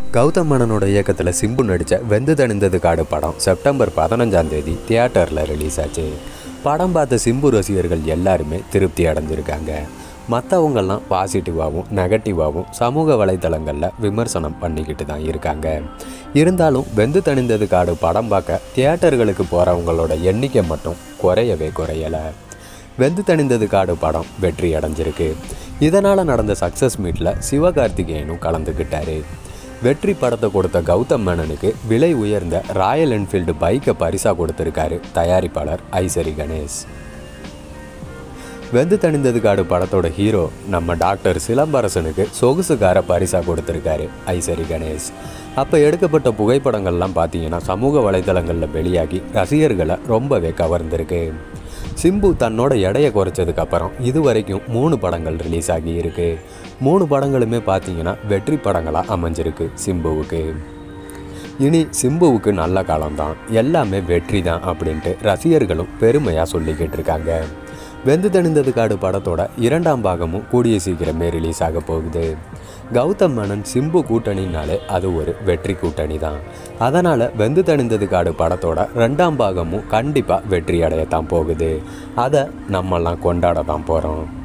கௌதம் மேனனோட இயக்கத்தில் சிம்பு நடித்த வெந்து தணிந்தது காடு படம் செப்டம்பர் பதினஞ்சாம் தேதி தியேட்டரில் ரிலீஸ் ஆச்சு படம் பார்த்த சிம்பு ரசிகர்கள் எல்லாருமே திருப்தி அடைஞ்சிருக்காங்க மற்றவங்கெல்லாம் பாசிட்டிவாகவும் நெகட்டிவாகவும் சமூக வலைத்தளங்களில் விமர்சனம் பண்ணிக்கிட்டு தான் இருக்காங்க இருந்தாலும் வெந்து தணிந்தது காடு படம் பார்க்க தியேட்டர்களுக்கு போகிறவங்களோட எண்ணிக்கை மட்டும் குறையவே குறையலை வெந்து தணிந்தது காடு படம் வெற்றி அடைஞ்சிருக்கு இதனால் நடந்த சக்ஸஸ் மீட்டில் சிவகார்த்திகேயனும் கலந்துக்கிட்டாரு வெற்றி படத்தை கொடுத்த கௌதம் மேனனுக்கு விலை உயர்ந்த ராயல் என்ஃபீல்டு பைக்கை பரிசாக கொடுத்துருக்காரு தயாரிப்பாளர் ஐசரி கணேஷ் வெந்து தணிந்தது காடு படத்தோட ஹீரோ நம்ம டாக்டர் சிலம்பரசனுக்கு சொகுசுகார பரிசாக கொடுத்துருக்காரு ஐசரி கணேஷ் அப்போ எடுக்கப்பட்ட புகைப்படங்கள்லாம் பார்த்தீங்கன்னா சமூக வலைதளங்களில் வெளியாகி ரசிகர்களை ரொம்பவே கவர்ந்திருக்கு சிம்பு தன்னோட எடையை குறைச்சதுக்கு அப்புறம் இது வரைக்கும் மூணு படங்கள் ரிலீஸ் ஆகி இருக்கு மூணு படங்களுமே பார்த்தீங்கன்னா வெற்றி படங்களாக அமைஞ்சிருக்கு சிம்புவுக்கு இனி சிம்புவுக்கு நல்ல காலம்தான் எல்லாமே வெற்றி தான் அப்படின்ட்டு ரசிகர்களும் பெருமையாக சொல்லிக்கிட்டு இருக்காங்க வெந்து தணிந்தது காடு படத்தோட இரண்டாம் பாகமும் கூடிய சீக்கிரமே ரிலீஸ் ஆக போகுது கௌதம் மேனன் சிம்பு கூட்டணினாலே அது ஒரு வெற்றி கூட்டணி தான் அதனால் வெந்து தணிந்தது காடு படத்தோட ரெண்டாம் பாகமும் கண்டிப்பாக வெற்றி அடையத்தான் போகுது அதை நம்மெல்லாம் கொண்டாட தான் போகிறோம்